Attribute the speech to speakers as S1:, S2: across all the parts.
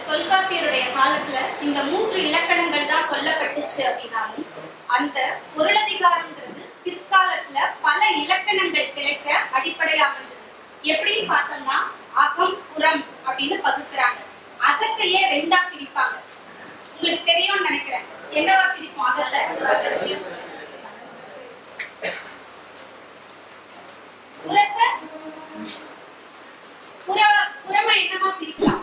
S1: தொல்காப்பியருடைய காலத்துல இந்த மூன்று இலக்கணங்கள் தான் சொல்லப்பட்டுச்சு அப்படின்னாலும் அந்த பொருளதிகாரம்ங்கிறது பிற்காலத்துல பல இலக்கணங்கள் கிடைக்க அடிப்படையா அமைஞ்சது எப்படின்னு பார்த்தோம்னா அகம் புறம் அப்படின்னு பகுக்குறாங்க அகத்தையே ரெண்டா பிரிப்பாங்க உங்களுக்கு தெரியும்னு நினைக்கிறேன் என்னவா பிரிக்கும் அகத்தை புறத்தை புற புறமை என்னமா பிரிக்கலாம்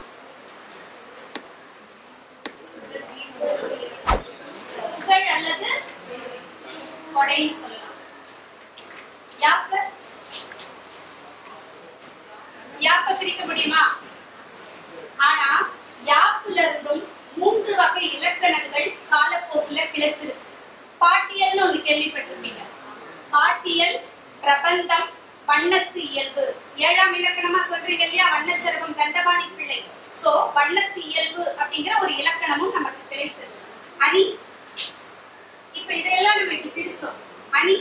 S1: புகழ் அல்லது கொடைன்னு சொல்லலாம் யாப்ப யாப்ப பிரிக்க முடியுமா ஆனா யாப்புல இருந்தும் மூன்று வகை இலக்கணங்கள் காலப்போக்குல கிளச்சிருக்கு பாட்டியல்னு ஒண்ணு கேள்விப்பட்டிருப்பீங்க பாட்டியல் பிரபந்தம் வண்ணத்து இயல்பு ஏழாம் இலக்கணமா சொல்றீங்க இல்லையா வண்ணச்சரகம் தண்டபாணி பிள்ளை சோ வண்ணத்து இயல்பு அப்படிங்கிற ஒரு இலக்கணமும் நமக்கு கிடைத்தது அணி இப்ப இதையெல்லாம் நம்ம இப்படி பிரிச்சோம் அணி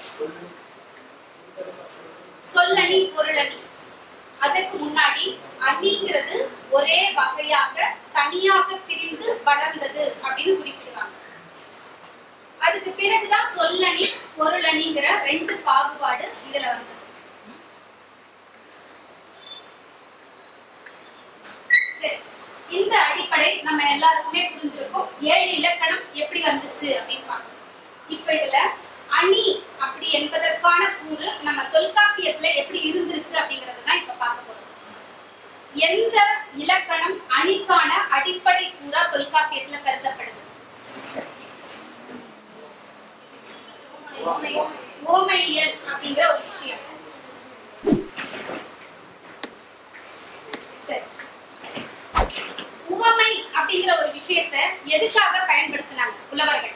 S1: சொல்லணி பொருளணி அதற்கு முன்னாடி அணிங்கிறது ஒரே வகையாக தனியாக பிரிந்து வளர்ந்தது அப்படின்னு குறிப்பிடுவாங்க அதுக்கு பிறகுதான் சொல்லணி பொருளணிங்கிற ரெண்டு பாகுபாடு இதுல வந்தது சரி இந்த அடிப்படை நம்ம எல்லாருக்குமே புரிஞ்சிருக்கோம் ஏழு இலக்கணம் எப்படி வந்துச்சு அப்படின்னு பார்க்கணும் இப்ப இதுல அணி அப்படி என்பதற்கான கூறு நம்ம தொல்காப்பியத்துல எப்படி இருந்திருக்கு அப்படிங்கறத தான் இப்ப பார்க்க போறோம் எந்த இலக்கணம் அணிக்கான அடிப்படை கூறா தொல்காப்பியத்துல கருதப்படுது ஓமையியல் அப்படிங்கிற ஒரு விஷயம் சரி உவமை அப்படிங்கிற ஒரு விஷயத்தை எதுக்காக பயன்படுத்தினாங்க புலவர்கள்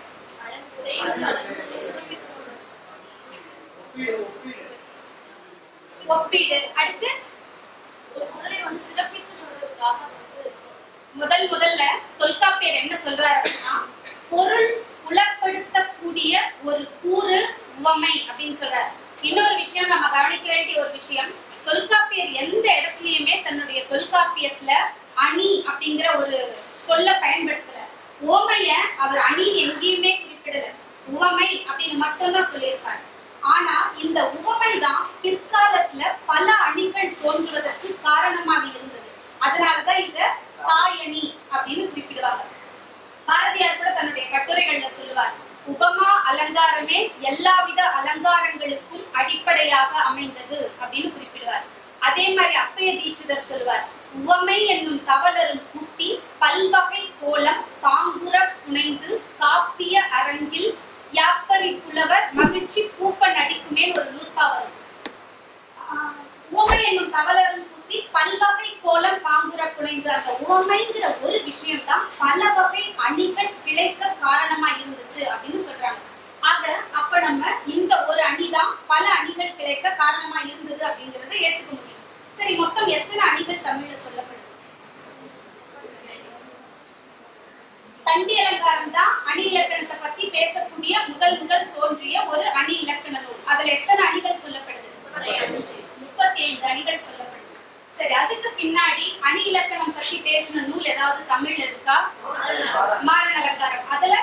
S1: ஒப்பீடு அடுத்து
S2: ஒரு பொருளை வந்து சிறப்பித்து சொல்றதுக்காக வந்து
S1: முதல் முதல்ல தொல்காப்பியர் என்ன சொல்றாரு அப்படின்னா பொருள் புலப்படுத்தக்கூடிய ஒரு கூறு உவமை அப்படின்னு சொல்றாரு இன்னொரு விஷயம் நம்ம கவனிக்க வேண்டிய ஒரு விஷயம் தொல்காப்பியர் எந்த இடத்துலயுமே தன்னுடைய தொல்காப்பியத்துல அணி அப்படிங்கிற ஒரு சொல்ல பயன்படுத்தல ஓமைய அவர் அணி எங்கேயுமே குறிப்பிடல உவமை அப்படின்னு மட்டும்தான் சொல்லியிருப்பாரு ஆனா இந்த உவமை தான் பிற்காலத்துல பல அணிகள் தோன்றுவதற்கு காரணமாக இருந்தது அதனாலதான் இத தாயணி அப்படின்னு குறிப்பிடுவாங்க பாரதியார் கூட தன்னுடைய கட்டுரைகள்ல சொல்லுவார் உபமா அலங்காரமே எல்லாவித அலங்காரங்களுக்கும் அடிப்படையாக அமைந்தது அப்படின்னு குறிப்பிடுவார் அதே மாதிரி அப்பைய தீட்சிதர் சொல்லுவார் உவமை என்னும் தவளரும் கூத்தி பல்வகை கோலம் தாங்குற புனைந்து காப்பிய அரங்கில் யாப்பரி புலவர் மகிழ்ச்சி பூப்ப நடிக்குமே ஒரு நூற்பா வரும் ஆஹ் உவமை என்னும் தவளரும் குத்தி பல்வகை கோலம் பாங்குற புனைந்து அந்த உவமைங்கிற ஒரு விஷயம் தான் பல வகை அணிகள் கிளைக்க காரணமா இருந்துச்சு அப்படின்னு சொல்றாங்க ஆக அப்ப நம்ம இந்த ஒரு அணிதான் பல அணிகள் கிளைக்க காரணமா இருந்தது அப்படிங்கறத ஏத்துக்க முடியும் சரி மொத்தம் எத்தனை அணிகள் தமிழ்ல சொல்லப்படுது தண்டி அலங்காரம் தான் அணி இலக்கணத்தை பத்தி பேசக்கூடிய முதல் முதல் தோன்றிய ஒரு அணி இலக்கண நூல் அதுல எத்தனை அணிகள் சொல்லப்படுது முப்பத்தி ஐந்து அணிகள் சொல்லப்படுது சரி அதுக்கு பின்னாடி அணி இலக்கணம் பத்தி பேசின நூல் ஏதாவது தமிழ்ல இருக்கா மாறன் அலங்காரம் அதுல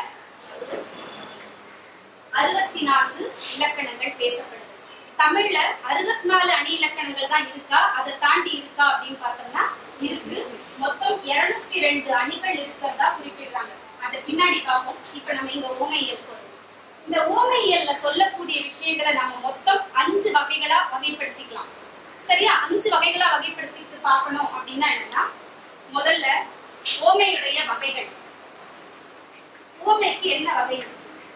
S1: அறுபத்தி நான்கு இலக்கணங்கள் பேசப்படுது தமிழ்ல அறுபத்தி நாலு அணி இலக்கணங்கள் தான் இருக்கா அதை தாண்டி இருக்கா அப்படின்னு பார்த்தோம்னா இருக்கு மொத்தம் இருநூத்தி ரெண்டு அணிகள் இருக்கிறதா குறிப்பிடுறாங்க அதை பின்னாடி பார்ப்போம் இப்ப நம்ம இங்க ஓமையியல் போறோம் இந்த ஓமையியல்ல சொல்லக்கூடிய விஷயங்களை நம்ம மொத்தம் அஞ்சு வகைகளா வகைப்படுத்திக்கலாம் சரியா அஞ்சு வகைகளா வகைப்படுத்திட்டு பார்க்கணும் அப்படின்னா என்னன்னா முதல்ல ஓமையுடைய வகைகள் ஓமைக்கு என்ன வகை இருக்கு?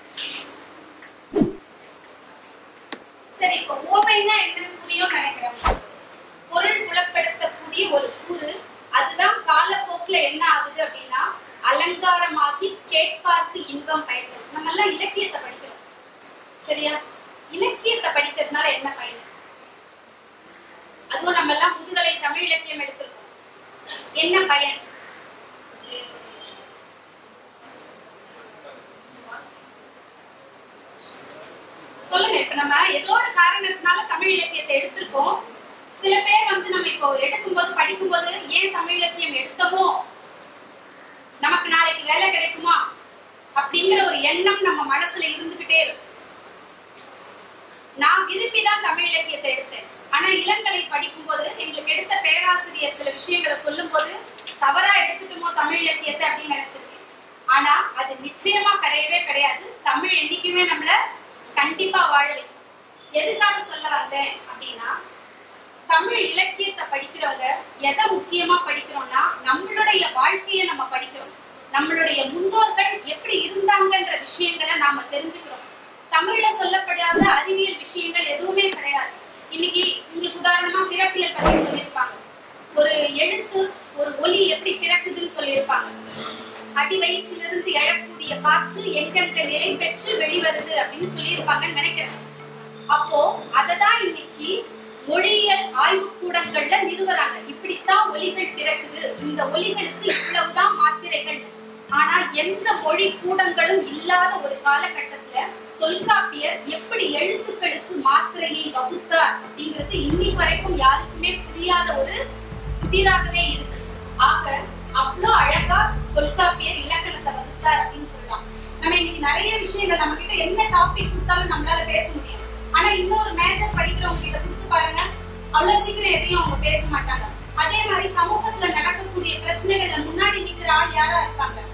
S1: சரி இப்ப ஓமைன்னா என்னன்னு புரியும் நினைக்கிறேன் பொருள் புலப்படுத்தக்கூடிய ஒரு கூறு அதுதான் காலப்போக்குல என்ன ஆகுது அப்படின்னா அலங்காரமாகி கேட்பார்க்கு இன்பம் பயன்படுது நம்ம எல்லாம் இலக்கியத்தை படிக்கிறோம் சரியா இலக்கியத்தை படிக்கிறதுனால என்ன பயன் அதுவும் நம்ம எல்லாம் முதுகலை தமிழ் இலக்கியம் எடுத்திருக்கோம் என்ன பயன் சொல்லுங்க இப்ப நம்ம ஏதோ ஒரு காரணத்தினால தமிழ் இலக்கியத்தை எடுத்திருக்கோம் சில பேர் வந்து நம்ம இப்போ எடுக்கும்போது படிக்கும்போது ஏன் தமிழ் இலக்கியம் எடுத்தோமோ நமக்கு நாளைக்கு வேலை கிடைக்குமா அப்படிங்கிற ஒரு எண்ணம் நம்ம மனசுல இருந்துகிட்டே இருக்கும் நான் விரும்பி தான் தமிழ் இலக்கியத்தை எடுத்தேன் ஆனா இளங்கலை படிக்கும் போது எங்களுக்கு எடுத்த பேராசிரியர் சில விஷயங்களை சொல்லும் போது தவறா எடுத்துட்டோமோ தமிழ் இலக்கியத்தை அப்படின்னு நினைச்சிருக்கேன் ஆனா அது நிச்சயமா கிடையவே கிடையாது தமிழ் என்னைக்குமே நம்மள கண்டிப்பா வாழ வைக்கும் எதுக்காக சொல்ல வந்தேன் அப்படின்னா தமிழ் இலக்கியத்தை படிக்கிறவங்க எதை முக்கியமா படிக்கிறோம்னா நம்மளுடைய வாழ்க்கையை நம்ம படிக்கிறோம் நம்மளுடைய முன்னோர்கள் எப்படி இருந்தாங்கன்ற விஷயங்களை நாம தெரிஞ்சுக்கிறோம் தமிழ்ல சொல்லப்படாத அறிவியல் விஷயங்கள் எதுவுமே கிடையாது இன்னைக்கு உங்களுக்கு உதாரணமா பிறப்பியல் பத்தி சொல்லியிருப்பாங்க ஒரு எழுத்து ஒரு ஒலி எப்படி பிறக்குதுன்னு சொல்லியிருப்பாங்க அடி வயிற்றிலிருந்து எழக்கூடிய காற்று எங்கெங்க நிலை பெற்று வெளிவருது அப்படின்னு சொல்லியிருப்பாங்கன்னு நினைக்கிறேன் அப்போ அததான் இன்னைக்கு மொழியியல் ஆய்வுக்கூடங்கள்ல நிறுவறாங்க இப்படித்தான் ஒலிகள் பிறக்குது இந்த ஒலிகளுக்கு இவ்வளவுதான் மாத்திரைகள் ஆனா எந்த மொழி கூடங்களும் இல்லாத ஒரு காலகட்டத்துல தொல்காப்பியர் எப்படி எழுத்துக்களுக்கு மாத்திரையை வகுத்தார் அப்படிங்கிறது இன்னைக்கு வரைக்கும் யாருக்குமே புரியாத ஒரு புதிராகவே இருக்கு ஆக அவ்வளோ அழகா தொல்காப்பியர் இலக்கணத்தை வகுத்தார் அப்படின்னு சொல்லலாம் நம்ம இன்னைக்கு நிறைய விஷயங்கள் நம்ம கிட்ட என்ன டாபிக் கொடுத்தாலும் நம்மளால பேச முடியும் ஆனா இன்னொரு மேஜர் படிக்கிறவங்க கிட்ட கொடுத்து பாருங்க அவ்வளவு சீக்கிரம் எதையும் அவங்க பேச மாட்டாங்க அதே மாதிரி சமூகத்துல நடக்கக்கூடிய பிரச்சனைகள்ல முன்னாடி நிக்கிற ஆள் யாரா இருப்பாங்க